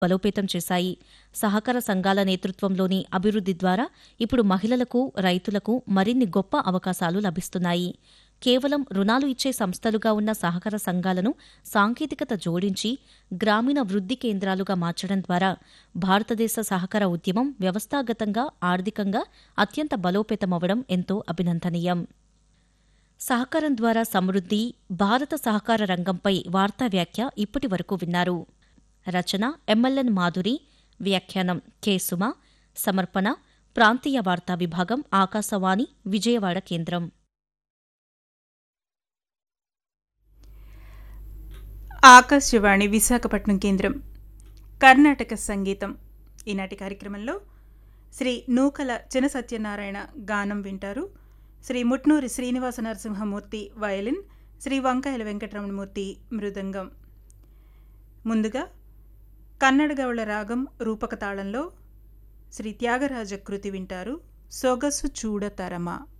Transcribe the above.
బలోపేతం చేశాయి సహకార సంఘాల నేతృత్వంలోని అభివృద్ధి ద్వారా ఇప్పుడు మహిళలకు రైతులకు మరిన్ని గొప్ప అవకాశాలు లభిస్తున్నాయి కేవలం రుణాలు ఇచ్చే సంస్థలుగా ఉన్న సహకార సంఘాలను సాంకేతికత జోడించి గ్రామీణ వృద్ధి కేంద్రాలుగా మార్చడం ద్వారా భారతదేశ సహకార ఉద్యమం వ్యవస్థాగతంగా ఆర్థికంగా అత్యంత బలోపేతమవడం ఎంతో అభినందనీయం సహకారం ద్వారా సమృద్ధి భారత సహకార రంగంపై వార్తా వ్యాఖ్య ఇప్పటి వరకు విన్నారు రచన ఎంఎల్ఎన్ మాధురి వ్యాఖ్యానం కె సుమ సమర్పణ ప్రాంతీయ వార్తా విభాగం ఆకాశవాణి విజయవాడ కేంద్రం ఆకాశవాణి విశాఖపట్నం కేంద్రం కర్ణాటక సంగీతం ఈనాటి కార్యక్రమంలో శ్రీ నూకల చిన సత్యనారాయణ గానం వింటారు శ్రీ ముట్నూరి శ్రీనివాస నరసింహమూర్తి వయలిన్ శ్రీ వంకాయల వెంకటరమణమూర్తి మృదంగం ముందుగా కన్నడ గౌళ రాగం రూపక తాళంలో శ్రీ త్యాగరాజ కృతి వింటారు సొగసు చూడతరమా